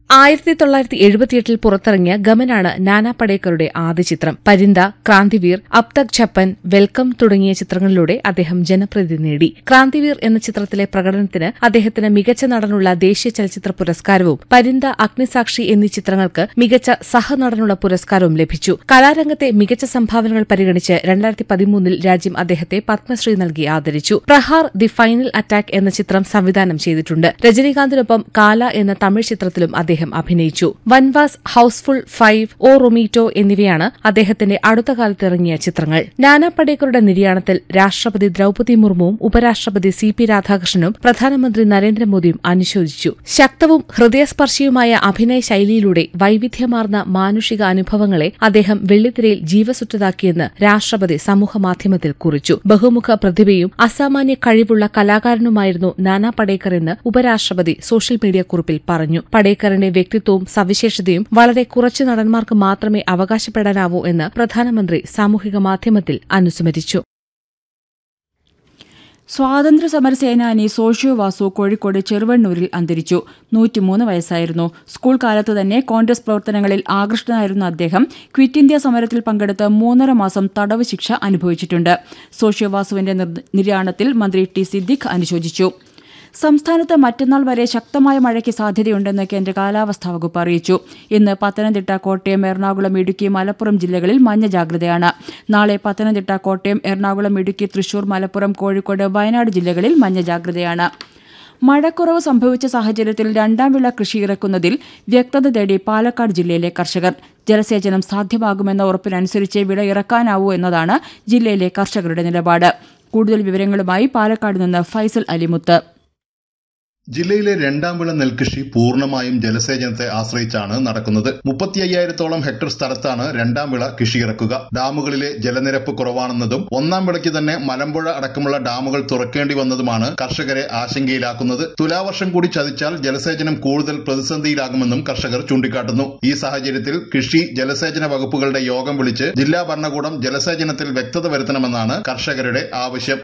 ആയിരത്തി തൊള്ളായിരത്തി എഴുപത്തിയെട്ടിൽ പുറത്തിറങ്ങിയ ഗമനാണ് നാനാ പടേക്കറുടെ ആദ്യ ചിത്രം പരിന്ത ക്രാന്തിവീർ അബ് തക് ഛപ്പൻ വെൽക്കം തുടങ്ങിയ ചിത്രങ്ങളിലൂടെ അദ്ദേഹം ജനപ്രീതി നേടി ക്രാന്തിവീർ എന്ന ചിത്രത്തിലെ പ്രകടനത്തിന് അദ്ദേഹത്തിന് മികച്ച നടനുള്ള ദേശീയ ചലച്ചിത്ര പുരസ്കാരവും പരിന്ത അഗ്നിസാക്ഷി എന്നീ ചിത്രങ്ങൾക്ക് മികച്ച സഹനടനുള്ള പുരസ്കാരവും ലഭിച്ചു കലാരംഗത്തെ മികച്ച സംഭാവനകൾ പരിഗണിച്ച് രണ്ടായിരത്തി പതിമൂന്നിൽ രാജ്യം അദ്ദേഹത്തെ പത്മശ്രീ നൽകി ആദരിച്ചു പ്രഹാർ ദി ഫൈനൽ അറ്റാക്ക് എന്ന ചിത്രം സംവിധാനം ചെയ്തിട്ടുണ്ട് രജനീകാന്തിനൊപ്പം കാല എന്ന തമിഴ് ചിത്രത്തിലും അദ്ദേഹം അഭിനയിച്ചു വൻവാസ് ഹൌസ്ഫുൾ ഫൈവ് ഓ റൊമീറ്റോ എന്നിവയാണ് അദ്ദേഹത്തിന്റെ അടുത്ത കാലത്ത് ഇറങ്ങിയ ചിത്രങ്ങൾ നാനാ പടേക്കറുടെ നിര്യാണത്തിൽ രാഷ്ട്രപതി ദ്രൌപതി മുർമുവും ഉപരാഷ്ട്രപതി സി പി രാധാകൃഷ്ണനും പ്രധാനമന്ത്രി നരേന്ദ്രമോദിയും അനുശോചിച്ചു ശക്തവും ഹൃദയസ്പർശിയുമായ അഭിനയ ശൈലിയിലൂടെ വൈവിധ്യമാർന്ന മാനുഷിക അനുഭവങ്ങളെ അദ്ദേഹം വെള്ളിത്തിരയിൽ ജീവസുറ്റതാക്കിയെന്ന് രാഷ്ട്രപതി സമൂഹമാധ്യമത്തിൽ കുറിച്ചു ബഹുമുഖ പ്രതിഭയും അസാമാന്യ കഴിവുള്ള കലാകാരനുമായിരുന്നു നാനാ പടേക്കർ എന്ന് ഉപരാഷ്ട്രപതി സോഷ്യൽ മീഡിയ കുറിപ്പിൽ പറഞ്ഞു പടേക്കറിന്റെ വ്യക്തിത്വവും സവിശേഷതയും വളരെ കുറച്ചു നടന്മാർക്ക് മാത്രമേ അവകാശപ്പെടാനാവൂ എന്ന് പ്രധാനമന്ത്രി സാമൂഹിക മാധ്യമത്തിൽ അനുസ്മരിച്ചു സ്വാതന്ത്ര്യ സമര സേനാനി സോഷ്യോ വാസു കോഴിക്കോട് ചെറുവണ്ണൂരിൽ അന്തരിച്ചു നൂറ്റിമൂന്ന് വയസ്സായിരുന്നു സ്കൂൾ കാലത്ത് തന്നെ കോൺഗ്രസ് പ്രവർത്തനങ്ങളിൽ ആകൃഷ്ടനായിരുന്ന അദ്ദേഹം ക്വിറ്റ് ഇന്ത്യ സമരത്തിൽ പങ്കെടുത്ത് മൂന്നര മാസം തടവ് ശിക്ഷ അനുഭവിച്ചിട്ടുണ്ട് സോഷ്യോ വാസുവിന്റെ നിർ- നിര്യാണത്തിൽ മന്ത്രി ടി സിദ്ദിഖ് അനുശോചിച്ചു സംസ്ഥാനത്ത് മറ്റന്നാൾ വരെ ശക്തമായ മഴയ്ക്ക് സാധ്യതയുണ്ടെന്ന് കേന്ദ്ര കാലാവസ്ഥാ വകുപ്പ് അറിയിച്ചു ഇന്ന് പത്തനംതിട്ട കോട്ടയം എറണാകുളം ഇടുക്കി മലപ്പുറം ജില്ലകളിൽ മഞ്ഞ ജാഗ്രതയാണ് നാളെ പത്തനംതിട്ട കോട്ടയം എറണാകുളം ഇടുക്കി തൃശൂർ മലപ്പുറം കോഴിക്കോട് വയനാട് ജില്ലകളിൽ മഞ്ഞ ജാഗ്രതയാണ് മഴക്കുറവ് സംഭവിച്ച സാഹചര്യത്തിൽ രണ്ടാം വിള കൃഷി ഇറക്കുന്നതിൽ വ്യക്തത തേടി പാലക്കാട് ജില്ലയിലെ കർഷകർ ജലസേചനം സാധ്യമാകുമെന്ന ഉറപ്പിനനുസരിച്ച് വിള ഇറക്കാനാവൂ എന്നതാണ് ജില്ലയിലെ കർഷകരുടെ നിലപാട് കൂടുതൽ വിവരങ്ങളുമായി പാലക്കാട് നിന്ന് ഫൈസൽ അലിമുത്ത് ജില്ലയിലെ രണ്ടാം വിള നെൽകൃഷി പൂർണ്ണമായും ജലസേചനത്തെ ആശ്രയിച്ചാണ് നടക്കുന്നത് മുപ്പത്തി അയ്യായിരത്തോളം ഹെക്ടർ സ്ഥലത്താണ് രണ്ടാം വിള കൃഷി ഇറക്കുക ഡാമുകളിലെ ജലനിരപ്പ് കുറവാണെന്നതും ഒന്നാം വിളയ്ക്ക് തന്നെ മലമ്പുഴ അടക്കമുള്ള ഡാമുകൾ തുറക്കേണ്ടി വന്നതുമാണ് കർഷകരെ ആശങ്കയിലാക്കുന്നത് തുലാവർഷം കൂടി ചതിച്ചാൽ ജലസേചനം കൂടുതൽ പ്രതിസന്ധിയിലാകുമെന്നും കർഷകർ ചൂണ്ടിക്കാട്ടുന്നു ഈ സാഹചര്യത്തിൽ കൃഷി ജലസേചന വകുപ്പുകളുടെ യോഗം വിളിച്ച് ജില്ലാ ഭരണകൂടം ജലസേചനത്തിൽ വ്യക്തത വരുത്തണമെന്നാണ് കർഷകരുടെ ആവശ്യം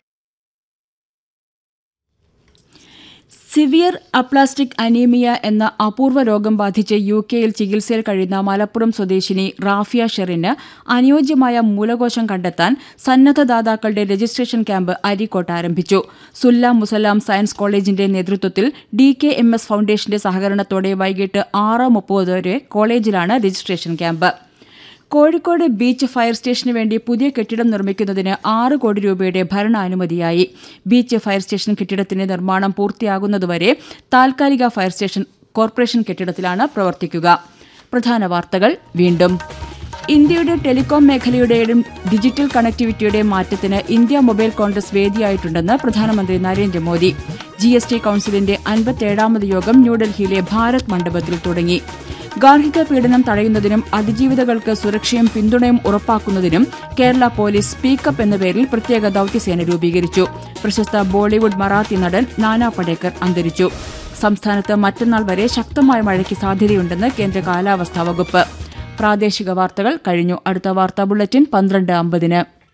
സിവിയർ അപ്ലാസ്റ്റിക് അനീമിയ എന്ന അപൂർവ രോഗം ബാധിച്ച് യു കെയിൽ ചികിത്സയിൽ കഴിയുന്ന മലപ്പുറം സ്വദേശിനി റാഫിയ ഷെറിന് അനുയോജ്യമായ മൂലകോശം കണ്ടെത്താൻ സന്നദ്ധദാതാക്കളുടെ രജിസ്ട്രേഷൻ ക്യാമ്പ് അരീക്കോട്ട് ആരംഭിച്ചു സുല്ലാം മുസലാം സയൻസ് കോളേജിന്റെ നേതൃത്വത്തിൽ ഡി കെ എം എസ് ഫൌണ്ടേഷന്റെ സഹകരണത്തോടെ വൈകിട്ട് ആറ് മുപ്പത് വരെ കോളേജിലാണ് registration camp Kozhikode beach fire സ്റ്റേഷന് വേണ്ടി പുതിയ കെട്ടിടം നിർമ്മിക്കുന്നതിന് ആറ് കോടി രൂപയുടെ ഭരണാനുമതിയായി ബീച്ച് ഫയർ സ്റ്റേഷൻ കെട്ടിടത്തിന്റെ നിർമ്മാണം പൂർത്തിയാകുന്നതുവരെ താൽക്കാലിക ഫയർ സ്റ്റേഷൻ കോർപ്പറേഷൻ കെട്ടിടത്തിലാണ് പ്രവർത്തിക്കുക പ്രധാന വാർത്തകൾ വീണ്ടും ഇന്ത്യയുടെ ടെലികോം മേഖലയുടെയും ഡിജിറ്റൽ കണക്ടിവിറ്റിയുടെ മാറ്റത്തിന് ഇന്ത്യ മൊബൈൽ കോൺഗ്രസ് വേദിയായിട്ടുണ്ടെന്ന് പ്രധാനമന്ത്രി നരേന്ദ്രമോദി ജി എസ് ടി കൌൺസിലിന്റെ അൻപത്തേഴാമത് യോഗം ന്യൂഡൽഹിയിലെ ഭാരത് മണ്ഡപത്തിൽ തുടങ്ങി ഗാർഹിക പീഡനം തടയുന്നതിനും അതിജീവിതകൾക്ക് സുരക്ഷയും പിന്തുണയും ഉറപ്പാക്കുന്നതിനും കേരള പോലീസ് സ്പീക്കപ്പ് എന്ന പേരിൽ പ്രത്യേക ദൌത്യസേന രൂപീകരിച്ചു പ്രശസ്ത ബോളിവുഡ് മറാത്തി നടൻ നാനാ പടേക്കർ അന്തരിച്ചു സംസ്ഥാനത്ത് മറ്റന്നാൾ വരെ ശക്തമായ മഴയ്ക്ക് സാധ്യതയുണ്ടെന്ന് കേന്ദ്ര കാലാവസ്ഥാ വകുപ്പ് പ്രാദേശിക വാർത്തകൾ കഴിഞ്ഞു അടുത്ത വാർത്താ ബുള്ളറ്റിൻ പന്ത്രണ്ട് അമ്പതിന്